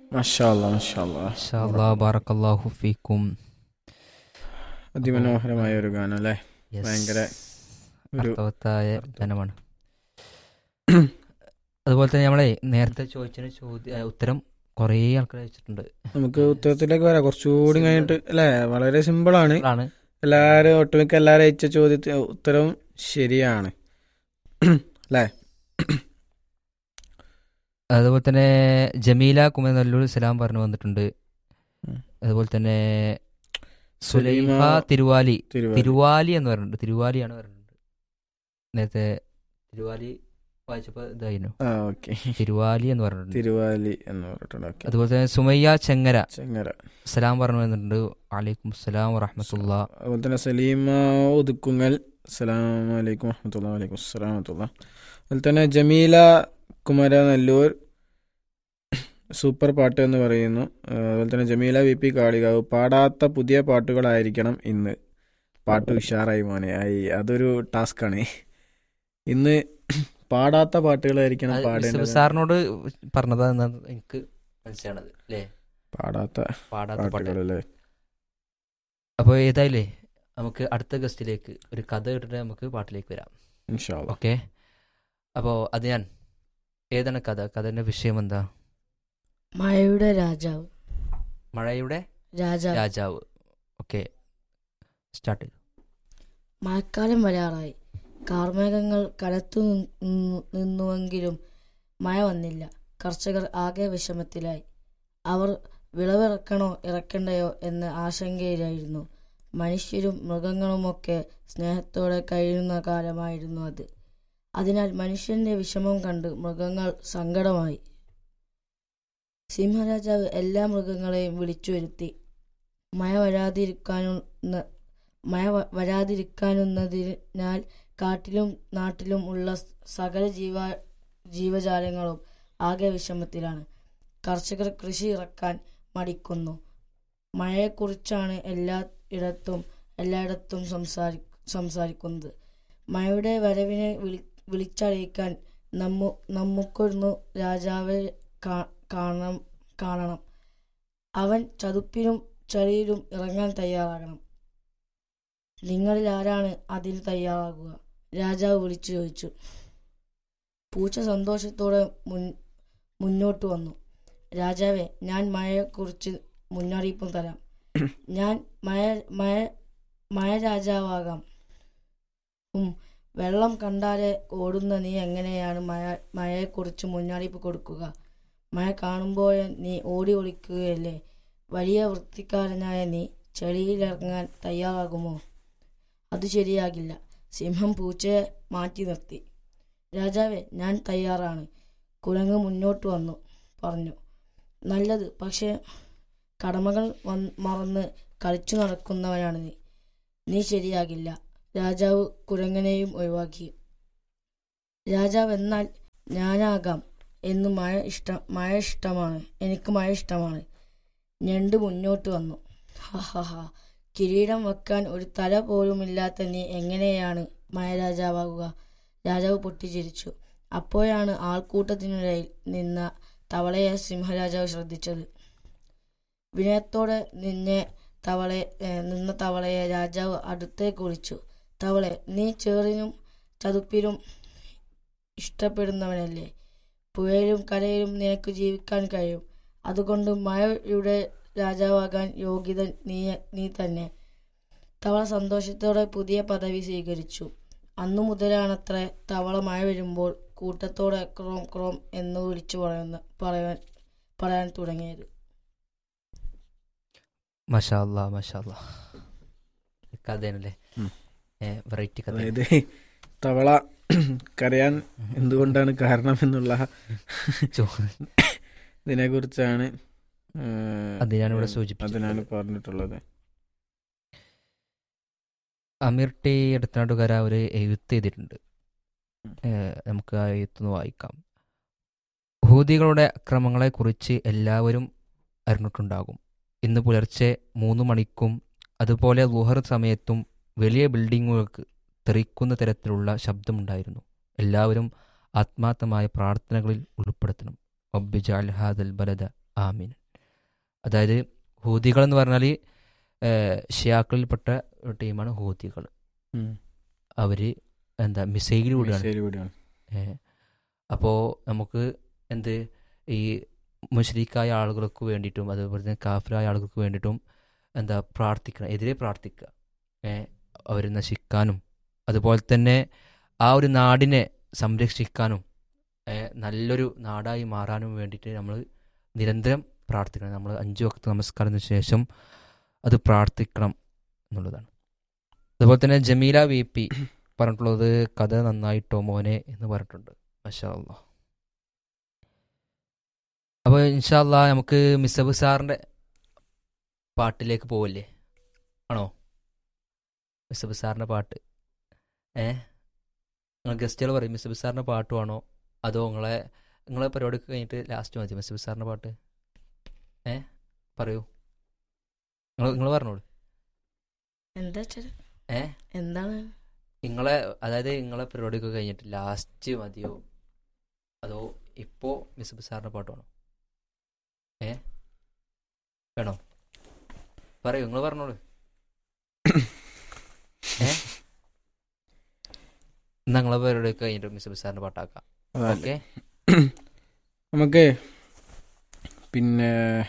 മഷാല്ല മഷാല്ല ഇൻഷാ അല്ലാ ബാറക്കല്ലാഹു ഫീക്കും അതിമനോഹരമായ ഒരു ഗാനം അല്ലേ Yes. ഭയങ്കര ഒരു അർത്ഥവത്തായ ഗാനമാണ് അതുപോലെ തന്നെ നമ്മളെ നേരത്തെ ചോദിച്ചതിന് ചോദ്യ ഉത്തരം കുറേ ആൾക്കാർ വെച്ചിട്ടുണ്ട് നമുക്ക് ഉത്തരത്തിലേക്ക് വരാം കുറച്ചുകൂടി കഴിഞ്ഞിട്ട് അല്ലേ വളരെ സിമ്പിൾ ആണ് ആണ് എല്ലാരും ഒട്ടുമിക്ക എല്ലാരും അയച്ച ചോദ്യത്തിന് ഉത്തരവും ശരിയാണ് അല്ലേ അതുപോലെ തന്നെ ജമീല കുമരനല്ലൂർ സലാം പറഞ്ഞു വന്നിട്ടുണ്ട് ഉം. അതുപോലെ തന്നെ സുലൈമ സുലൈമ തിരുവാലി തിരുവല്ല തിരുവാലി എന്ന് പറഞ്ഞിട്ടുണ്ട് തിരുവാലിയാണ് പറഞ്ഞിട്ടുണ്ട് നേരത്തെ തിരുവാലി വായിച്ചപ്പോൾ ഇതായിരുന്നു ആ ഓക്കെ തിരുവാലി എന്ന് പറഞ്ഞിട്ടുണ്ട് തിരുവാലി എന്ന് പറഞ്ഞിട്ടുണ്ട് ഓക്കെ അതുപോലെ തന്നെ സുമയ്യ ചെങ്ങര ചെങ്ങര സലാം പറഞ്ഞു വന്നിട്ടുണ്ട് വലൈക്കും സലാം വറഹമത്തുള്ള അതുപോലെ തന്നെ സലീമ ഒതുക്കുങ്ങൽ അസ്സലാമു അലൈക്കും വറഹമത്തുള്ള വലൈക്കും അസ്സലാം വറഹമത്തുള്ള അതുപോലെ തന്നെ ജമീല കുമരനല്ലൂർ സൂപ്പർ പാട്ട് എന്ന് പറയുന്നു ആ, അതുപോലെ തന്നെ ജമീല വി പി കാളികാവ് പാടാത്ത പുതിയ പാട്ടുകളായിരിക്കണം ഇന്ന് പാട്ട് ഉഷാറായി മോനെ ആയി അതൊരു ടാസ്ക്കാണ് ഇന്ന് പാടാത്ത പാട്ടുകളായിരിക്കണം പാടേണ്ടത് സാറിനോട് പറഞ്ഞതാ എന്നാ എനിക്ക് മനസ്സിലാണത് അല്ലേ പാടാത്ത പാടാത്ത പാട്ട് പാട്ടുകളല്ലേ അപ്പോൾ ഏതായാലേ നമുക്ക് അടുത്ത ഗസ്റ്റിലേക്ക് ഒരു കഥ കേട്ടിട്ട് നമുക്ക് പാട്ടിലേക്ക് വരാം ഇൻഷാല്ല ഓക്കെ അപ്പോൾ അത് ഞാൻ ഏതാണ് കഥ കഥന്റെ വിഷയം എന്താ മഴയുടെ രാജാവ് മഴയുടെ രാജാവ് രാജാവ് ഓക്കെ സ്റ്റാർട്ട് ചെയ്തു മഴക്കാലം വരാറായി കാർമേഘങ്ങൾ കടത്തു നിന്നു- നിന്നുവെങ്കിലും മഴ വന്നില്ല കർഷകർ ആകെ വിഷമത്തിലായി അവർ വിളവിറക്കണോ ഇറക്കണ്ടയോ എന്ന ആശങ്കയിലായിരുന്നു മനുഷ്യരും മൃഗങ്ങളുമൊക്കെ സ്നേഹത്തോടെ കഴിയുന്ന കാലമായിരുന്നു അത് അതിനാൽ മനുഷ്യന്റെ വിഷമം കണ്ട് മൃഗങ്ങൾ സങ്കടമായി സിംഹരാജാവ് എല്ലാ മൃഗങ്ങളെയും വിളിച്ചു വരുത്തി മഴ വരാതിരിക്കാനുന്ന മഴ വ- വരാതിരിക്കാനുന്നതിനാൽ കാട്ടിലും നാട്ടിലും ഉള്ള സ് സകല ജീവ ജീവജാലങ്ങളും ആകെ വിഷമത്തിലാണ് കർഷകർ കൃഷി ഇറക്കാൻ മടിക്കുന്നു മഴയെക്കുറിച്ചാണ് എല്ലാ ഇടത്തും എല്ലായിടത്തും സംസാരി സംസാരിക്കുന്നത് മഴയുടെ വരവിനെ വിളി വിളിച്ചറിയിക്കാൻ നമ്മു നമുക്കൊന്ന് രാജാവെ കാ- കാണണം കാണണം അവൻ ചതുപ്പിലും ചളിയിലും ഇറങ്ങാൻ തയ്യാറാകണം നിങ്ങളിൽ ആരാണ് അതിന് തയ്യാറാകുക രാജാവ് വിളിച്ചു ചോദിച്ചു പൂച്ച സന്തോഷത്തോടെ മുൻ മുന്നോട്ട് വന്നു രാജാവെ ഞാൻ മഴയെക്കുറിച്ച് മുന്നറിയിപ്പും തരാം ഞാൻ മഴ മഴ മഴ രാജാവാകാം ഉം വെള്ളം കണ്ടാലേ ഓടുന്ന നീ എങ്ങനെയാണ് മഴ മഴയെക്കുറിച്ച് മുന്നറിയിപ്പ് കൊടുക്കുക മഴ കാണുമ്പോൾ നീ ഓടി ഒളിക്കുകയല്ലേ വലിയ വൃത്തിക്കാരനായ നീ ചെളിയിലിറങ്ങാൻ തയ്യാറാകുമോ അത് ശരിയാകില്ല സിംഹം പൂച്ചയെ മാറ്റി നിർത്തി രാജാവെ ഞാൻ തയ്യാറാണ് കുരങ്ങ് മുന്നോട്ട് വന്നു പറഞ്ഞു നല്ലത് പക്ഷേ കടമകൾ വന്ന് മറന്ന് കളിച്ചു നടക്കുന്നവനാണ് നീ നീ ശരിയാകില്ല രാജാവ് കുരങ്ങനെയും ഒഴിവാക്കി രാജാവ് എന്നാൽ ഞാനാകാം എന്ന് മഴ ഇഷ്ടം മഴ ഇഷ്ടമാണ് എനിക്ക് മഴ ഇഷ്ടമാണ് ഞണ്ട് മുന്നോട്ട് വന്നു ഹഹഹ കിരീടം വെക്കാൻ ഒരു തല പോലുമില്ലാത്ത നീ എങ്ങനെയാണ് മഹാരാജാവാകുക രാജാവ് പൊട്ടിച്ചിരിച്ചു അപ്പോഴാണ് ആൾക്കൂട്ടത്തിനിടയിൽ നിന്ന തവളയെ സിംഹരാജാവ് ശ്രദ്ധിച്ചത് വിനയത്തോടെ നിന്നെ തവളെ ഏ, നിന്ന തവളയെ രാജാവ് അടുത്തേക്ക് വിളിച്ചു തവളെ നീ ചേറിനും ചതുപ്പിലും ഇഷ്ടപ്പെടുന്നവനല്ലേ പുഴയിലും കരയിലും നിനക്ക് ജീവിക്കാൻ കഴിയും അതുകൊണ്ട് മഴയുടെ രാജാവാകാൻ യോഗ്യത നീ നീ തന്നെ തവള സന്തോഷത്തോടെ പുതിയ പദവി സ്വീകരിച്ചു അന്നു മുതലാണത്രേ തവള മഴ വരുമ്പോൾ കൂട്ടത്തോടെ ക്രോം ക്രോം എന്ന് വിളിച്ചു പറയുന്ന പറയാൻ പറയാൻ തുടങ്ങിയത് മഷാല്ല മഷാല്ല കഥയാണല്ലേ ഉം. വെറൈറ്റി കഥ അതായത് തവള കരയാൻ എന്തുകൊണ്ടാണ് കാരണം എന്നുള്ള ഇതിനെ കുറിച്ചാണ് അതിനാണ് ഇവിടെ സൂചിപ്പിച്ചത്. അതിനാണ് പറഞ്ഞിട്ടുള്ളത് അമീർ ടി എടുത്തനാട്ടുകാര ഒരു എഴുത്ത് ചെയ്തിട്ടുണ്ട് ഏഹ് നമുക്ക് ആ എഴുത്തൊന്ന് വായിക്കാം ഹൂതികളുടെ അക്രമങ്ങളെക്കുറിച്ച് എല്ലാവരും അറിഞ്ഞിട്ടുണ്ടാകും ഇന്ന് പുലർച്ചെ മൂന്ന് മണിക്കും അതുപോലെ ലുഹർ സമയത്തും വലിയ ബിൽഡിങ്ങുകൾക്ക് തെറിക്കുന്ന തരത്തിലുള്ള ശബ്ദമുണ്ടായിരുന്നു എല്ലാവരും ആത്മാർത്ഥമായ പ്രാർത്ഥനകളിൽ ഉൾപ്പെടുത്തണം ഒബ്ബിജാൽ ഹാദൽ ബലദ ആമീൻ അതായത് ഹൂതികൾ എന്ന് പറഞ്ഞാൽ ഷിയാക്കളിൽപ്പെട്ട ഒരു ടീമാണ് ഹൂതികൾ ഉം. അവർ എന്താ മിസൈൽ വിടുകയാണ് മിസൈൽ വിടുകയാണ് അപ്പോൾ നമുക്ക് എന്ത് ഈ മുഷ്രീഖായ ആളുകൾക്ക് വേണ്ടിയിട്ടും അതുപോലെ തന്നെ കാഫിറായ ആളുകൾക്ക് വേണ്ടിയിട്ടും എന്താ പ്രാർത്ഥിക്കണം എതിരെ പ്രാർത്ഥിക്കുക അവർ നശിക്കാനും അതുപോലെ തന്നെ ആ ഒരു നാടിനെ സംരക്ഷിക്കാനും ഏ, നല്ലൊരു നാടായി മാറാനും വേണ്ടിയിട്ട് നമ്മൾ നിരന്തരം പ്രാർത്ഥിക്കണം നമ്മൾ അഞ്ചു വക്ത നമസ്കാരത്തിന് ശേഷം അത് പ്രാർത്ഥിക്കണം എന്നുള്ളതാണ് അതുപോലെ തന്നെ ജമീല വി പി പറഞ്ഞിട്ടുള്ളത് കഥ നന്നായിട്ടോ മോനെ എന്ന് പറഞ്ഞിട്ടുണ്ട് മഷാ അല്ലാ അപ്പോൾ ഇൻഷാല്ല നമുക്ക് മിസബ് സാറിൻ്റെ പാട്ടിലേക്ക് പോവല്ലേ ആണോ മിസബ് സാറിൻ്റെ പാട്ട് ഏ നിങ്ങൾ ഗസ്റ്റുകൾ പറയും മിസബ് സാറിൻ്റെ പാട്ട് വേണോ അതോ നിങ്ങളെ നിങ്ങളെ പരിപാടിക്ക് കഴിഞ്ഞിട്ട് ലാസ്റ്റ് മതി മിസബ് സാറിൻ്റെ പാട്ട് ഏ പറയൂ നിങ്ങൾ നിങ്ങൾ പറഞ്ഞോളൂ എന്താ വെച്ചാൽ ഏ എന്താണ് നിങ്ങളെ അതായത് നിങ്ങളെ പരിപാടിയൊക്കെ കഴിഞ്ഞിട്ട് ലാസ്റ്റ് മതിയോ അതോ ഇപ്പോ മിസ് സാറിന്റെ പാട്ട് വേണോ ഏ വേണോ പറയൂ നിങ്ങൾ പറഞ്ഞോളൂ ഏ എന്നാ നിങ്ങളെ പരിപാടിയൊക്കെ കഴിഞ്ഞിട്ട് മിസ് സാറിന്റെ പാട്ടാക്കാം അതല്ലേ. ഓക്കെ നമുക്ക് പിന്നെ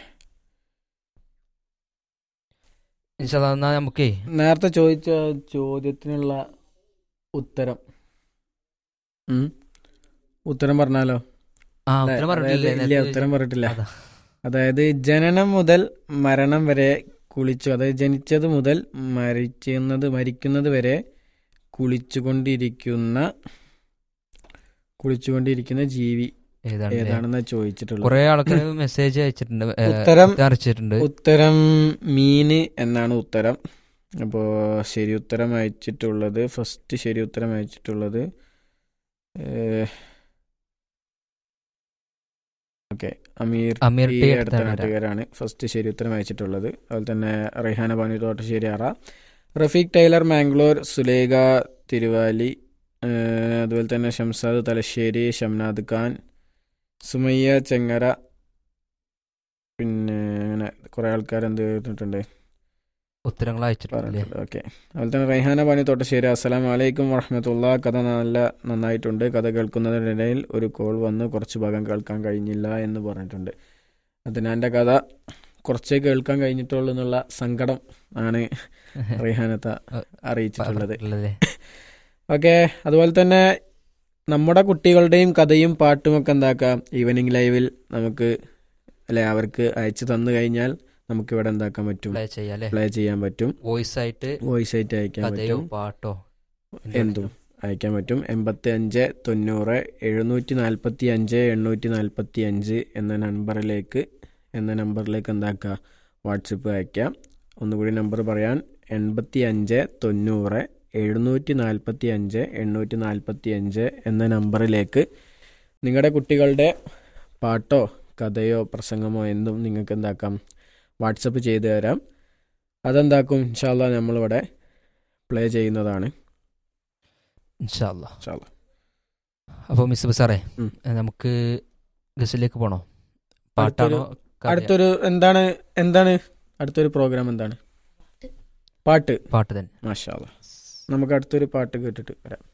ഇൻഷാല്ലാ എന്നാ നമുക്കേ നേരത്തെ ചോദിച്ച ചോദ്യത്തിനുള്ള ഉത്തരം ഉം? ഉത്തരം പറഞ്ഞാലോ ആ അല്ലേ? ഉത്തരം പറഞ്ഞിട്ടില്ലേ അതായത് ഇല്ല നേരത്തെ ഉത്തരം പറഞ്ഞിട്ടില്ല അതാ. അതായത് ജനനം മുതൽ മരണം വരെ കുളിച്ചു അതായത് ജനിച്ചത് മുതൽ മരിക്കുന്നത് മരിക്കുന്നത് വരെ കുളിച്ചുകൊണ്ടിരിക്കുന്ന കുളിച്ചുകൊണ്ടിരിക്കുന്ന ജീവി ഏതാണ് ഏതാണെന്ന് ചോദിച്ചിട്ടുള്ളത് കുറെ ആൾക്കാർ മെസ്സേജ് അയച്ചിട്ടുണ്ട് ഏ, ഉത്തരം അയച്ചിട്ടുണ്ട് ഉത്തരം മീന് എന്നാണ് ഉത്തരം അപ്പോൾ ശരി ഉത്തരം അയച്ചിട്ടുള്ളത് ഫസ്റ്റ് ശരി ഉത്തരം അയച്ചിട്ടുള്ളത് ഓക്കെ അമീർ അമീർ ഈ ടി അടുത്ത അടുത്താണ് വരാം. നാട്ടുകാരാണ് ഫസ്റ്റ് ശരി ഉത്തരം അയച്ചിട്ടുള്ളത് അതുപോലെ തന്നെ റെഹാന ബാനു തോട്ടശ്ശേരി അറ റഫീഖ് ടൈലർ മാംഗ്ലൂർ സുലേഖ തിരുവാലി ഏഹ് അതുപോലെ തന്നെ ഷംസാദ് തലശ്ശേരി ഷംനാദ് ഖാൻ സുമയ്യ ചെങ്ങര പിന്നെ അങ്ങനെ കുറെ ആൾക്കാർ എന്ത് ചെയ്തിട്ടുണ്ട് ഉത്തരങ്ങൾ അയച്ചിട്ടില്ലേ പറഞ്ഞിട്ടുണ്ട് ഓക്കെ അതുപോലെ തന്നെ റൈഹാന ബാനു തോട്ടശ്ശേരി അസ്സലാം വലൈക്കും വറഹമത്തുള്ള കഥ നല്ല നന്നായിട്ടുണ്ട് കഥ കേൾക്കുന്നതിനിടയിൽ ഒരു കോൾ വന്ന് കുറച്ച് ഭാഗം കേൾക്കാൻ കഴിഞ്ഞില്ല എന്ന് പറഞ്ഞിട്ടുണ്ട് അതിന് എൻ്റെ കഥ കുറച്ചേ കേൾക്കാൻ കഴിഞ്ഞിട്ടുള്ളൂ എന്നുള്ള സങ്കടം ആണ് റൈഹാനത്ത അറിയിച്ചിട്ടുള്ളത് പറഞ്ഞിട്ടുള്ളതല്ലേ? ഓക്കെ അതുപോലെ തന്നെ നമ്മുടെ കുട്ടികളുടെയും കഥയും പാട്ടും ഒക്കെ എന്താക്കാം ഈവനിങ് ലൈവിൽ നമുക്ക് അല്ലെ അവർക്ക് അയച്ചു തന്നു കഴിഞ്ഞാൽ നമുക്ക് ഇവിടെ എന്താക്കാൻ പറ്റും പ്ലേ ചെയ്യാല്ലേ പ്ലേ ചെയ്യാൻ പറ്റും വോയിസ് ആയിട്ട് വോയിസ് ആയിട്ട് അയക്കാൻ കഥയോ പറ്റും പാട്ടോ എന്തും അയക്കാൻ പറ്റും എൺപത്തി അഞ്ച് തൊണ്ണൂറ് എഴുന്നൂറ്റി നാൽപ്പത്തി അഞ്ച് എണ്ണൂറ്റി നാൽപ്പത്തി അഞ്ച് എന്ന നമ്പറിലേക്ക് എന്ന നമ്പറിലേക്ക് എന്താക്കുക വാട്സപ്പ് അയക്കാം ഒന്നുകൂടി നമ്പർ പറയാൻ എൺപത്തി അഞ്ച് തൊണ്ണൂറ് എഴുന്നൂറ്റി നാൽപ്പത്തി അഞ്ച് എണ്ണൂറ്റി നാൽപ്പത്തി അഞ്ച് എന്ന നമ്പറിലേക്ക് നിങ്ങളുടെ കുട്ടികളുടെ പാട്ടോ കഥയോ പ്രസംഗമോ എന്തും നിങ്ങൾക്ക് എന്താക്കാം വാട്സപ്പ് ചെയ്തു തരാം അതെന്താക്കും ഇൻഷാല്ല നമ്മളിവിടെ പ്ലേ ചെയ്യുന്നതാണ് ഇൻഷാല്ലാ ഇൻഷാല്ലാ അപ്പോൾ മിസ് സാറേ ഉം. നമുക്ക് ഗസിലേക്ക് പോണോ പാട്ടാണോ കഥയോ? അടുത്തൊരു എന്താണ് എന്താണ് അടുത്തൊരു പ്രോഗ്രാം എന്താണ് പാട്ട് പാട്ട് തന്നെ മാഷാ അല്ലാ. നമുക്ക് അടുത്തൊരു പാട്ട് കേട്ടിട്ട് വരാം